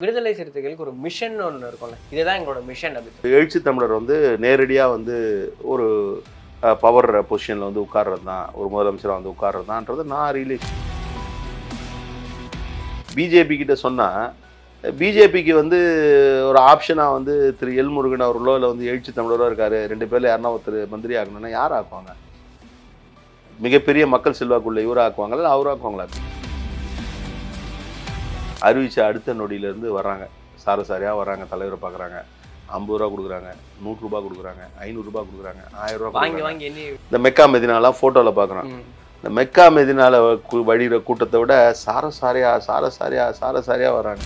விடுதலை சிறுத்தைகளுக்கு ஒரு மிஷன் ஒன்று இருக்கும்ல இதுதான் எங்களோட மிஷன் அப்படின்னு எழுச்சி தமிழர் வந்து நேரடியாக வந்து ஒரு பவர் பொசிஷனில் வந்து உட்கார்றது தான் ஒரு முதலமைச்சராக வந்து உட்கார்றது தான்ன்றது நான் ரியலைஸ் பிஜேபி கிட்ட சொன்னால் பிஜேபிக்கு வந்து ஒரு ஆப்ஷனாக வந்து திரு எல் முருகன் அவர்களோ இல்லை வந்து எழுச்சி தமிழரோ இருக்காரு ரெண்டு பேர்ல யாருன்னா ஒருத்தர் மந்திரி ஆகணும்னா யார் ஆக்குவாங்க மிகப்பெரிய மக்கள் செல்வாக்குள்ள இவர் ஆக்குவாங்களா இல்லை அவர் ஆக்குவாங்களா அறிவிச்ச அடுத்த நொடியிலேருந்து வர்றாங்க சாரசாரியாக வர்றாங்க தலைவரை பார்க்குறாங்க ஐம்பது ரூபா கொடுக்குறாங்க நூறுரூபா கொடுக்குறாங்க ஐநூறுரூபா கொடுக்குறாங்க ஆயிரம் ரூபா வாங்கி கொடுக்குறாங்க. வாங்கி எண்ணி இந்த மெக்கா மெதினாலாம் ஃபோட்டோவில் பார்க்குறோம் ம். இந்த மெக்கா மெதினால கு- வழிகிற கூட்டத்தை விட சாரசாரியா சாரசாரியா சாரசாரியா வராங்க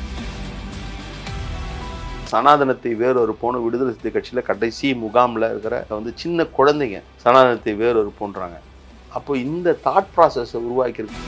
சனாதனத்தை வேறொரு போன விடுதலை சிறுத்தை கட்சியில் கடைசி முகாமில் இருக்கிற வந்து சின்ன குழந்தைங்க சனாதனத்தை வேறொரு போன்றாங்க அப்போ இந்த தாட் ப்ராசஸை உருவாக்கியிருக்கு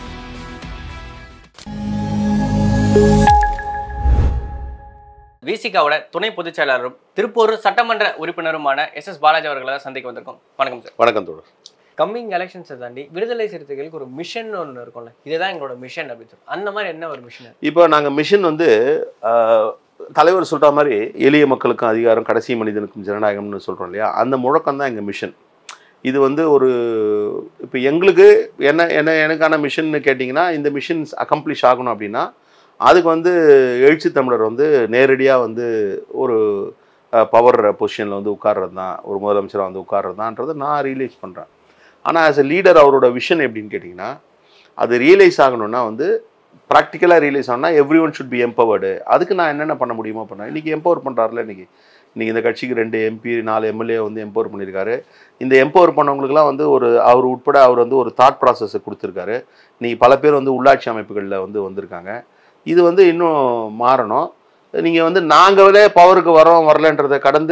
விசிகாவோட துணை பொதுச் செயலாளரும் திருப்பூர் சட்டமன்ற உறுப்பினருமான எஸ் எஸ் பாலாஜி அவர்களை தான் சந்திக்க வந்திருக்கோம் வணக்கம் சார் வணக்கம் தோழர் கம்மிங் எலெக்ஷன்ஸை தாண்டி விடுதலை சிறுத்தைகளுக்கு ஒரு மிஷன் ஒன்று இருக்கும்ல இதுதான் எங்களோட மிஷன் அப்படின்னு சொல்லி அந்த மாதிரி என்ன ஒரு மிஷன் இப்போ நாங்கள் மிஷன் வந்து ஆஹ், தலைவர் சொல்கிற மாதிரி எளிய மக்களுக்கும் அதிகாரம் கடைசி மனிதனுக்கும் ஜனநாயகம்னு சொல்கிறோம் இல்லையா அந்த முழக்கம் தான் எங்கள் மிஷன் இது வந்து ஒரு இப்போ எங்களுக்கு என்ன என்ன எனக்கான மிஷன்னு கேட்டிங்கன்னா இந்த மிஷன்ஸ் அக்கம்ப்ளிஷ் ஆகணும் அப்படின்னா அதுக்கு வந்து எழுச்சி தமிழர் வந்து நேரடியாக வந்து ஒரு பவர் பொசிஷனில் வந்து உட்கார்றது தான் ஒரு முதலமைச்சராக வந்து உட்கார்றது தான்றதை நான் ரியலைஸ் பண்ணுறேன் ஆனால் ஆஸ் a லீடர் அவரோட விஷன் எப்படின்னு கேட்டிங்கன்னா அது ரியலைஸ் ஆகணும்னா வந்து ப்ராக்டிக்கலாக ரியலைஸ் ஆகணும்னா everyone should be empowered அதுக்கு நான் என்னென்ன பண்ண முடியுமோ பண்ணேன் இன்றைக்கி எம்பவர் பண்ணுறாருல இன்றைக்கி இன்றைக்கி இந்த கட்சிக்கு ரெண்டு எம்பி நாலு எம்எல்ஏ வந்து எம்பவர் பண்ணியிருக்காரு இந்த எம்பவர் பண்ணவங்களுக்குலாம் வந்து ஒரு அவர் உட்பட அவர் வந்து ஒரு தாட் ப்ராசஸை கொடுத்துருக்காரு இன்றைக்கி பல பேர் வந்து உள்ளாட்சி அமைப்புகளில் வந்து வந்திருக்காங்க இது வந்து இன்னும் மாறணும் நீங்கள் வந்து நாங்களே பவருக்கு வரோம் வரலன்றதை கடந்து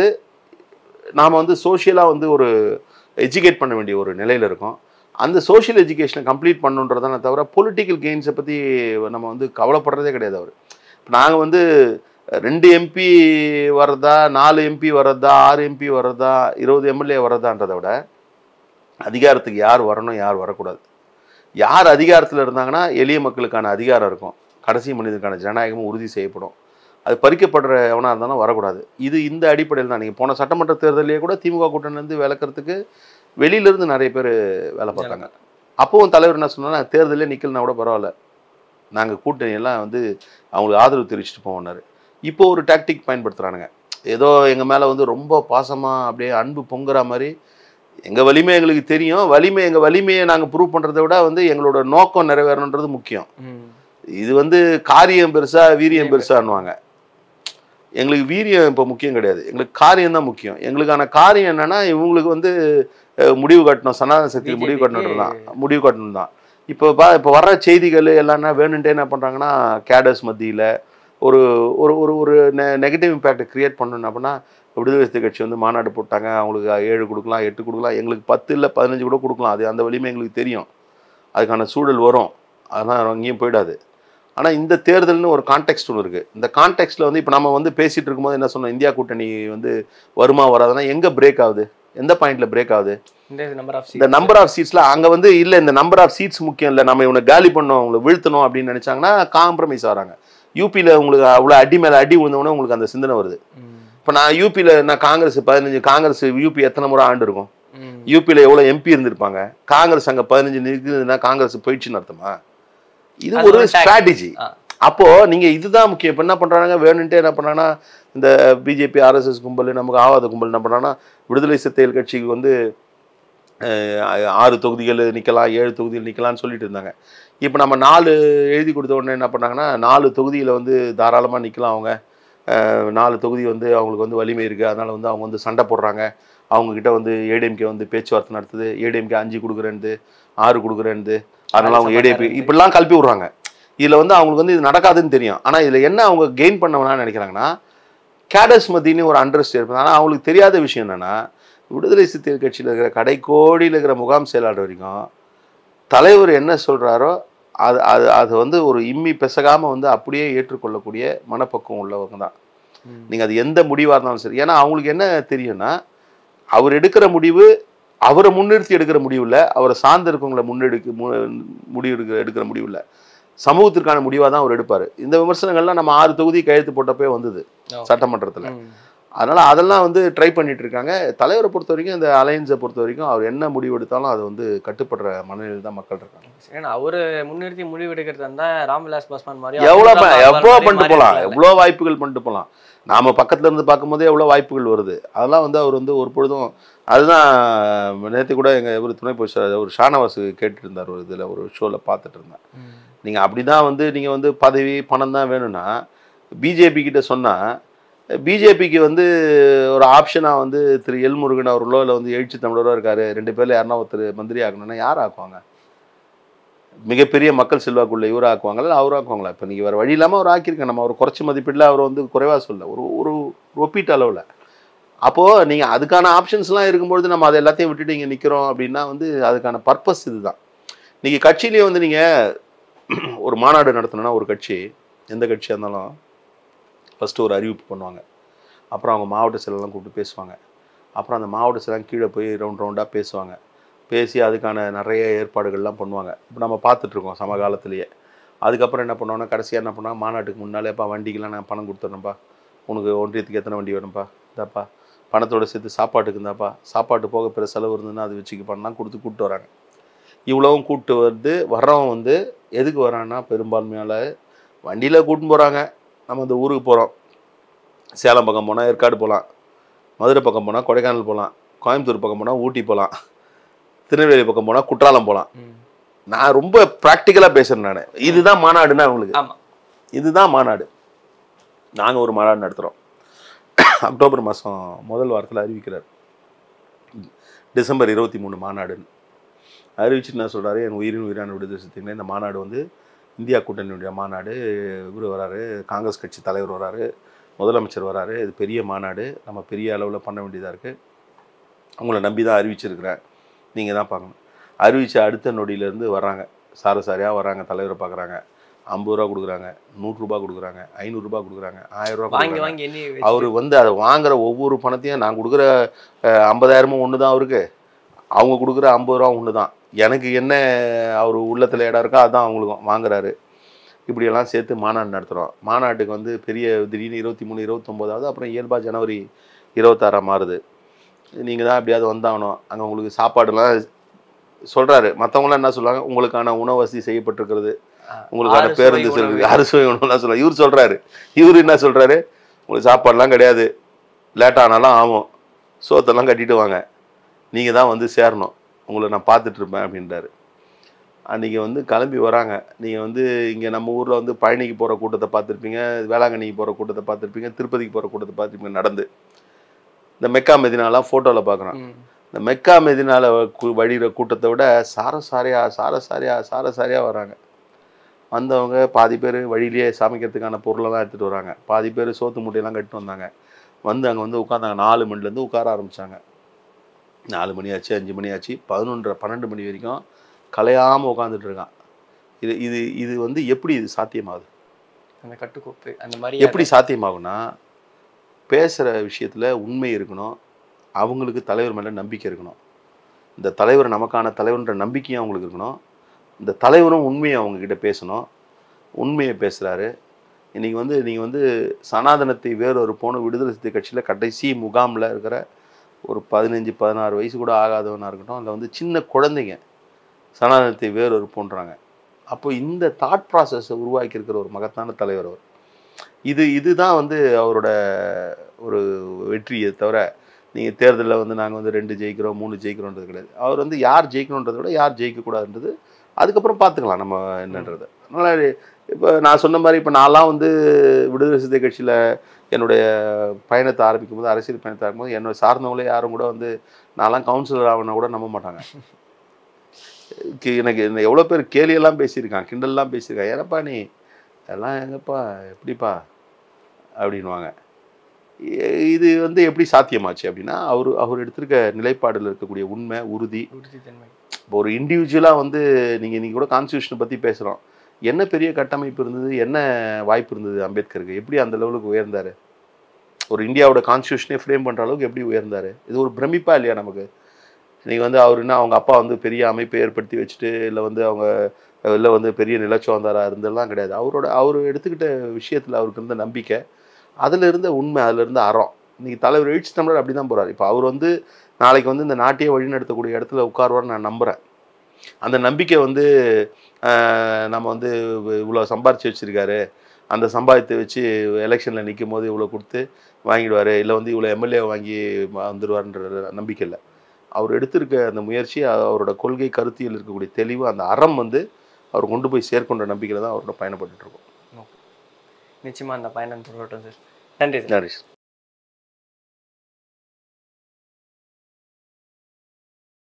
நாம் வந்து சோஷியலாக வந்து ஒரு எஜுகேட் பண்ண வேண்டிய ஒரு நிலையில் இருக்கோம் அந்த சோஷியல் எஜுகேஷனை கம்ப்ளீட் பண்ணுன்றதானே தவிர பொலிட்டிக்கல் கெயின்ஸை பற்றி நம்ம வந்து கவலைப்படுறதே கிடையாது அவர் நாங்கள் வந்து ரெண்டு எம்பி வர்றதா நாலு எம்பி வர்றதா ஆறு எம்பி வர்றதா இருபது எம்எல்ஏ வர்றதான்றதை விட அதிகாரத்துக்கு யார் வரணும் யார் வரக்கூடாது யார் அதிகாரத்தில் இருந்தாங்கன்னா எளிய மக்களுக்கான அதிகாரம் இருக்கும் கடைசி மனிதனுக்கான ஜனநாயகமும் உறுதி செய்யப்படும் அது பறிக்கப்படுற எவனாக இருந்தாலும் வரக்கூடாது இது இந்த அடிப்படையில் தான் நீங்கள் போன சட்டமன்ற தேர்தலையே கூட திமுக கூட்டணிலேருந்து விளக்குறதுக்கு வெளியிலேருந்து நிறைய பேர் வேலை பார்த்தாங்க அப்போவும் தலைவர் என்ன சொன்னா தேர்தலே நிக்கலனா கூட பரவாயில்ல நாங்கள் கூட்டணி எல்லாம் வந்து அவங்களுக்கு ஆதரவு தெரிவிச்சுட்டு போவோம்னாரு இப்போ ஒரு டாக்டிக் பயன்படுத்துகிறானுங்க ஏதோ எங்கள் மேலே வந்து ரொம்ப பாசமாக அப்படியே அன்பு பொங்குற மாதிரி எங்கள் வலிமை எங்களுக்கு தெரியும் வலிமை எங்கள் வலிமையை நாங்கள் ப்ரூவ் பண்ணுறதை விட வந்து எங்களோட நோக்கம் நிறைவேறணுன்றது முக்கியம் இது வந்து காரியம் பெருசா வீரியம் பெருசான்னுவாங்க எங்களுக்கு வீரியம் இப்போ முக்கியம் கிடையாது எங்களுக்கு காரியம் தான் முக்கியம் எங்களுக்கான காரியம் என்னன்னா இவங்களுக்கு வந்து அஹ், முடிவு கட்டணும் சனாதன சக்தி முடிவு கட்டணும் தான் முடிவு கட்டணும் தான் இப்போ பா இப்போ வர்ற செய்திகள் எல்லாம்னா வேணுன்ட்டே என்ன பண்ணுறாங்கன்னா கேடர்ஸ் மத்தியில் ஒரு ஒரு ஒரு ஒரு நெகட்டிவ் இம்பேக்டை கிரியேட் பண்ணணும் அப்படின்னா விடுதலை சிறுத்தை கட்சி வந்து மாநாடு போட்டாங்க அவங்களுக்கு ஏழு கொடுக்கலாம் எட்டு கொடுக்கலாம் எங்களுக்கு பத்து இல்லை பதினஞ்சு கூட கொடுக்கலாம் அது அந்த வலிமை எங்களுக்கு தெரியும் அதுக்கான சூழல் வரும் அதெல்லாம் எங்கேயும் போயிடாது ஆனால் இந்த தேர்தல்னு ஒரு கான்டெக்ட் ஒன்று இருக்குது இந்த கான்டெக்ட்டில் வந்து இப்போ நம்ம வந்து பேசிகிட்டு இருக்கும்போது என்ன சொன்னோம் இந்தியா கூட்டணி வந்து வருமா வராதுன்னா எங்கே பிரேக் ஆகுது எந்த பாயிண்ட்ல பிரேக் ஆகுது இந்த நம்பர் ஆஃப் இந்த நம்பர் ஆஃப் சீட்ஸ்ல அங்க வந்து இல்ல இந்த நம்பர் ஆஃப் சீட்ஸ் முக்கியம் இல்ல நம்ம இவனை காலி பண்ணோம் அவங்களை வீழ்த்தணும் அப்படின்னு நினைச்சாங்கன்னா காம்ப்ரமைஸ் ஆகிறாங்க யூபியில் உங்களுக்கு அவ்வளோ அடி மேலே அடி விழுந்தவொடனே உங்களுக்கு அந்த சிந்தனை வருது இப்போ நான் யூபியில் நான் காங்கிரஸ் பதினஞ்சு காங்கிரஸ் யூபி எத்தனை முறை ஆண்டு இருக்கும் யூபியில் எவ்வளோ எம்பி இருந்திருப்பாங்க காங்கிரஸ் அங்கே பதினஞ்சு நிற்குதுன்னா காங்கிரஸ் போயிடுச்சுன்னு அர்த்தமா இது அது ஒரு ஒரு tact. ஸ்ட்ராட்டஜி ஆ. அப்போ நீங்க இதுதான் முக்கியம் இப்போ என்ன பண்றாங்க வேணுன்ட்டே என்ன பண்றாங்கன்னா இந்த பிஜேபி ஆர்எஸ்எஸ் கும்பல் நமக்கு ஆவாத கும்பல் என்ன பண்றாங்கன்னா விடுதலை சிறுத்தைகள் கட்சிக்கு வந்து அஹ், ஆறு தொகுதிகள் நிக்கலாம் ஏழு தொகுதிகள் நிக்கலாம்னு சொல்லிட்டு இருந்தாங்க இப்போ நம்ம நாலு எழுதி கொடுத்த உடனே என்ன பண்ணாங்கன்னா நாலு தொகுதியில் வந்து தாராளமாக நிற்கலாம் அவங்க அஹ், நாலு தொகுதி வந்து அவங்களுக்கு வந்து வலிமை இருக்குது அதனால் வந்து அவங்க வந்து சண்டை போடுறாங்க அவங்கக்கிட்ட வந்து ஏடிஎம்கே வந்து பேச்சுவார்த்தை நடத்துது ஏடிஎம்கே அஞ்சு கொடுக்குறேன்து ஆறு கொடுக்குறேன்து அதனால அவங்க ஏடிஎம்பி இப்படிலாம் கல்பி விட்றாங்க இதில் வந்து அவங்களுக்கு வந்து இது நடக்காதுன்னு தெரியும் ஆனால் இதில் என்ன அவங்க கெயின் பண்ண வேணாம்னு நினைக்கிறாங்கன்னா கேடஸ் மத்தின்னு ஒரு அண்டர்ஸ்ட் இருப்பது ஆனால் அவங்களுக்கு தெரியாத விஷயம் என்னென்னா விடுதலை சிறுத்தைகள் கட்சியில் இருக்கிற கடைக்கோடியில் இருக்கிற முகாம் செயலாளர் வரைக்கும் தலைவர் என்ன சொல்கிறாரோ அது அது அது வந்து ஒரு இம்மி பெசகாமல் வந்து அப்படியே ஏற்றுக்கொள்ளக்கூடிய மனப்பக்குவம் உள்ளவங்க தான் நீங்கள் அது எந்த முடிவாக இருந்தாலும் சரி ஏன்னா அவங்களுக்கு என்ன தெரியும்னா அவர் எடுக்கிற முடிவு அவரை முன்னிறுத்தி எடுக்கிற முடிவு இல்லை அவரை சார்ந்து இருக்கவங்கள முன்னெடுக்க மு- முடிவு எடுக்கிற எடுக்கிற முடிவு இல்லை சமூகத்திற்கான முடிவாக தான் அவர் எடுப்பார் இந்த விமர்சனங்கள்லாம் நம்ம ஆறு தொகுதி கையெழுத்து போட்டப்பே வந்தது சட்டமன்றத்தில் ம். அதனால அதெல்லாம் வந்து ட்ரை பண்ணிட்டு இருக்காங்க தலைவரை பொறுத்த வரைக்கும் இந்த அலையன்ஸை பொறுத்த வரைக்கும் அவர் என்ன முடிவு எடுத்தாலும் அது வந்து கட்டுப்படுற மனநிலையில் தான் மக்கள் இருக்காங்க ஏன்னா அவரு முன்னிறுத்தி முடிவு எடுக்கிறது இருந்தா ராம்விலாஸ் பாஸ்வான் மாதிரி எவ்வளோ அப்துல் கலாம் எவ்வளோ மாதிரி பண்ணிட்டு மாறி போகலாம் இருக்கலாம்ல. எவ்வளோ வாய்ப்புகள் பண்ணிட்டு போகலாம் நாம பக்கத்துல இருந்து பார்க்கும்போதே எவ்வளோ வாய்ப்புகள் வருது அதெல்லாம் வந்து அவர் வந்து ஒரு பொழுதும் அதுதான் நேற்று கூட எங்கள் இவர் துணை பொதுச் ஒரு ஷானவாஸ் கேட்டுட்டு இருந்தார் ஒரு இதில் ஒரு ஷோவில் பார்த்துட்டு இருந்தேன் ம். நீங்கள் அப்படி தான் வந்து நீங்கள் வந்து பதவி பணம் தான் வேணும்னா பிஜேபி கிட்ட சொன்னால் பிஜேபிக்கு வந்து ஒரு ஆப்ஷனாக வந்து திரு எல் முருகன் அவர்களோ இல்லை வந்து எழுச்சி தமிழரோ இருக்காரு ரெண்டு பேர்ல யாருன்னா ஒருத்தர் மந்திரி ஆக்கணும்னா யார் ஆக்குவாங்க மிகப்பெரிய மக்கள் செல்வாக்குள்ள இவர் ஆக்குவாங்களா இல்லை அவர் ஆக்குவாங்களா இப்போ நீங்கள் வேறு வழி இல்லாமல் அவர் ஆக்கியிருக்கேன் நம்ம அவர் குறைச்சி மதிப்பீடில் அவர் வந்து குறைவாக சொல்ல ஒரு ஒரு ஒப்பீட்டு அளவில் அப்போது நீங்கள் அதுக்கான ஆப்ஷன்ஸ்லாம் இருக்கும்பொழுது நம்ம அதை எல்லாத்தையும் விட்டுட்டு இங்கே நிற்கிறோம் அப்படின்னா வந்து அதுக்கான பர்பஸ் இதுதான் நீங்கள் கட்சியிலேயே வந்து நீங்கள் ஒரு மாநாடு நடத்தணும்னா ஒரு கட்சி எந்த கட்சியாக இருந்தாலும் ஃபஸ்ட்டு ஒரு அறிவிப்பு பண்ணுவாங்க அப்புறம் அவங்க மாவட்ட செயலெல்லாம் கூப்பிட்டு பேசுவாங்க அப்புறம் அந்த மாவட்ட செயலாம் கீழே போய் ரவுண்ட் ரவுண்டாக பேசுவாங்க பேசி அதுக்கான நிறைய ஏற்பாடுகள்லாம் பண்ணுவாங்க இப்போ நம்ம பார்த்துட்ருக்கோம் சமகாலத்திலேயே அதுக்கப்புறம் என்ன பண்ணுவாங்கன்னா கடைசியாக என்ன பண்ணுவாங்க மாநாட்டுக்கு முன்னாலேப்பா வண்டிக்கெலாம் நான் பணம் கொடுத்துட்றேன்ப்பா உனக்கு ஒன்றியத்துக்கு எத்தனை வண்டி வேணும்ப்பா இதாப்பா பணத்தோட சேர்த்து சாப்பாட்டுக்கு இருந்தாப்பா சாப்பாட்டு போக பிற செலவு இருந்ததுன்னா அது வச்சுக்க பண்ணலாம் கொடுத்து கூப்பிட்டு வராங்க இவ்வளவும் கூப்பிட்டு வந்து வர்றவன் வந்து எதுக்கு வரான்னா பெரும்பான்மையால் வண்டியில் கூட்டின்னு போகிறாங்க நம்ம அந்த ஊருக்கு போகிறோம் சேலம் பக்கம் போனால் ஏற்காடு போகலாம் மதுரை பக்கம் போனால் கொடைக்கானல் போகலாம் கோயம்புத்தூர் பக்கம் போனால் ஊட்டி போகலாம் திருநெல்வேலி பக்கம் போனால் குற்றாலம் போகலாம் ம். நான் ரொம்ப ப்ராக்டிக்கலாக பேசுகிறேன் நான் இதுதான் மாநாடுன்னா அவங்களுக்கு ஆமா இதுதான் மாநாடு நாங்கள் ஒரு மாநாடு நடத்துகிறோம் அக்டோபர் மாதம் முதல் வாரத்தில் அறிவிக்கிறார் டிசம்பர் இருபத்தி மூணு மாநாடுன்னு அறிவிச்சுட்டு என்ன சொல்கிறாரு என் உயிரின் உயிரான விடுதலை சிறுத்தைகளே இந்த மாநாடு வந்து இந்தியா கூட்டணியுடைய மாநாடு இவர் வராரு காங்கிரஸ் கட்சி தலைவர் வராரு முதலமைச்சர் வராரு இது பெரிய மாநாடு நம்ம பெரிய அளவில் பண்ண வேண்டியதாக இருக்குது உங்களை நம்பி தான் அறிவிச்சிருக்கிறேன் நீங்கள் தான் பார்க்கணும் அறிவித்த அடுத்த நொடியிலேருந்து வர்றாங்க சாரசாரியாக வராங்க தலைவரை பார்க்குறாங்க ஐம்பது ரூபா கொடுக்குறாங்க நூறுரூபா கொடுக்குறாங்க ஐநூறுரூபா கொடுக்குறாங்க ஆயிரம் ரூபா வாங்கி கொடுக்குறாங்க வாங்கி எண்ணி அவர் வந்து அதை வாங்குற ஒவ்வொரு பணத்தையும் நான் கொடுக்குற அஹ், ஐம்பதாயிரமும் ஒன்று தான் அவருக்கு அவங்க கொடுக்குற ஐம்பது ரூபா ஒன்று தான் எனக்கு என்ன அவர் உள்ளத்தில் இடம் இருக்கோ அதான் அவங்களுக்கும் வாங்குறாரு இப்படியெல்லாம் சேர்த்து மாநாடு நடத்துகிறோம் மாநாட்டுக்கு வந்து பெரிய திடீர்னு இருபத்தி மூணு இருபத்தொம்போதாவது அப்புறம் இயல்பா ஜனவரி இருபத்தாறாம் மாறுது நீங்கள் தான் எப்படியாவது வந்தாகணும் அங்கே உங்களுக்கு சாப்பாடுலாம் சொல்கிறாரு மற்றவங்களாம் என்ன சொல்லுவாங்க உங்களுக்கான உணவு வசதி செய்யப்பட்டிருக்கிறது உங்களுக்கான ஆறு பேருந்து சுவை செல்வி உணவு. அறுசுவை உணவுலாம் சொல்ல இவர் சொல்றாரு இவர் என்ன சொல்றாரு உங்களுக்கு சாப்பாடுலாம் கிடையாது லேட் ஆனாலும் ஆகும் சோத்தெல்லாம் கட்டிட்டு வாங்க நீங்க தான் வந்து சேரணும் உங்களை நான் பார்த்துட்டு இருப்பேன் அப்படின்றாரு அன்றைக்கி வந்து கிளம்பி வராங்க நீங்கள் வந்து இங்கே நம்ம ஊரில் வந்து பழனிக்கு போகிற கூட்டத்தை பார்த்துருப்பீங்க வேளாங்கண்ணிக்கு போகிற கூட்டத்தை பார்த்துருப்பீங்க திருப்பதிக்கு போகிற கூட்டத்தை பார்த்துருப்பீங்க நடந்து இந்த மெக்கா மெதினாலாம் ஃபோட்டோவில் பார்க்குறோம் ம். இந்த மெக்கா மெதினால கு- வழிகிற கூட்டத்தை விட சாரசாரியா சாரசாரியா சாரசாரியா வராங்க வந்தவங்க பாதி பேர் வழியிலேயே சமைக்கிறதுக்கான பொருளெல்லாம் எடுத்துகிட்டு வராங்க பாதி பேர் சோத்து மூட்டையெல்லாம் கட்டிட்டு வந்தாங்க வந்து அங்கே வந்து உட்காந்தாங்க நாலு மணிலேருந்து உட்கார ஆரம்பிச்சாங்க நாலு மணி ஆச்சு அஞ்சு மணி ஆச்சு பதினொன்றரை பன்னெண்டு மணி வரைக்கும் கலையாமல் உட்காந்துட்டு இருக்கான் இது இது இது வந்து எப்படி இது சாத்தியமாகுது அந்த கட்டுக்கோப்பு அந்த மாதிரி எப்படி சாத்தியமாகும்னா பேசுகிற விஷயத்தில் உண்மை இருக்கணும் அவங்களுக்கு தலைவர் மேலே நம்பிக்கை இருக்கணும் இந்த தலைவர் நமக்கான தலைவர்ன்ற நம்பிக்கையும் அவங்களுக்கு இருக்கணும் இந்த தலைவரும் உண்மையை அவங்கக்கிட்ட பேசணும் உண்மையை பேசுகிறாரு இன்றைக்கி வந்து நீங்கள் வந்து சனாதனத்தை வேறொரு போன விடுதலை சிறுத்தை கட்சியில் கடைசி முகாமில் இருக்கிற ஒரு பதினஞ்சு பதினாறு வயசு கூட ஆகாதவனாக இருக்கட்டும் அதில் வந்து சின்ன குழந்தைங்க சனாதனத்தை வேறொரு போன்றாங்க அப்போ இந்த தாட் ப்ராசஸை உருவாக்கியிருக்கிற ஒரு மகத்தான தலைவர் அவர் இது இதுதான் வந்து அவரோட ஒரு வெற்றியை தவிர நீங்கள் தேர்தலில் வந்து நாங்கள் வந்து ரெண்டு ஜெயிக்கிறோம் மூணு ஜெயிக்கிறோன்றது கிடையாது அவர் வந்து யார் ஜெயிக்கணுன்றதை விட யார் ஜெயிக்கக்கூடாதுன்றது அதுக்கப்புறம் பார்த்துக்கலாம் நம்ம என்னன்றது அதனால் இப்போ நான் சொன்ன மாதிரி இப்போ நான்லாம் வந்து விடுதலை சிறுத்தை கட்சியில் என்னுடைய பயணத்தை ஆரம்பிக்கும் போது அரசியல் பயணத்தை ஆரம்பிக்கும் என்னோட சார்ந்தவங்களே யாரும் கூட வந்து நான்லாம் கவுன்சிலர் ஆகணும் கூட நம்ப மாட்டாங்க கி- எனக்கு இந்த எவ்வளோ பேர் கேலியெல்லாம் பேசியிருக்கான் கிண்டல்லாம் பேசியிருக்கான் ஏனப்பா நீ அதெல்லாம் எங்கப்பா எப்படிப்பா அப்படின்வாங்க இ- இது வந்து எப்படி சாத்தியமாச்சு அப்படின்னா அவர் அவர் எடுத்திருக்க நிலைப்பாடில் இருக்கக்கூடிய உண்மை உறுதி உறுதித்தன்மை இப்போ ஒரு இண்டிவிஜுவலாக வந்து நீங்கள் இன்னைக்கு கூட கான்ஸ்டியூஷனை பற்றி பேசுகிறோம் என்ன பெரிய கட்டமைப்பு இருந்தது என்ன வாய்ப்பு இருந்தது அம்பேத்கருக்கு எப்படி அந்த லெவலுக்கு உயர்ந்தார் ஒரு இந்தியாவோட கான்ஸ்டியூஷனே ஃப்ரேம் பண்ணுற அளவுக்கு எப்படி உயர்ந்தார் இது ஒரு பிரமிப்பா இல்லையா நமக்கு இன்னைக்கு வந்து அவர் என்ன அவங்க அப்பா வந்து பெரிய அமைப்பை ஏற்படுத்தி வச்சுட்டு இல்லை வந்து அவங்க இல்லை வந்து பெரிய நிலச்சோந்தாராக இருந்தெல்லாம் கிடையாது அவரோட அவர் எடுத்துக்கிட்ட விஷயத்தில் அவருக்கு இருந்த நம்பிக்கை அதில் இருந்த உண்மை அதில் இருந்த அறம் இன்னைக்கு தலைவர் எயிட்ஸ் டம்ளர் அப்படி தான் போகிறார் இப்போ அவர் வந்து நாளைக்கு வந்து இந்த நாட்டையே வழிநடத்தக்கூடிய இடத்துல உட்காருவார்னு நான் நம்புகிறேன் அந்த நம்பிக்கை வந்து ஆஹ், நம்ம வந்து இவ்வளோ சம்பாரிச்சு வச்சுருக்காரு அந்த சம்பாதித்தை வச்சு எலெக்ஷனில் நிற்கும் போது இவ்வளோ கொடுத்து வாங்கிடுவார் இல்லை வந்து இவ்வளோ எம்எல்ஏ வாங்கி வந்துடுவார்ன்ற நம்பிக்கை இல்லை அவர் எடுத்திருக்க அந்த முயற்சி அவரோட கொள்கை கருத்தியல் இருக்கக்கூடிய தெளிவு அந்த அறம் வந்து அவர் கொண்டு போய் சேர்க்கின்ற நம்பிக்கையில் தான் அவரோட பயணப்பட்டுட்டு இருக்கோம் நிச்சயமா அந்த பயணம் தொடரட்டும் சார் நன்றி சார் நன்றி சார்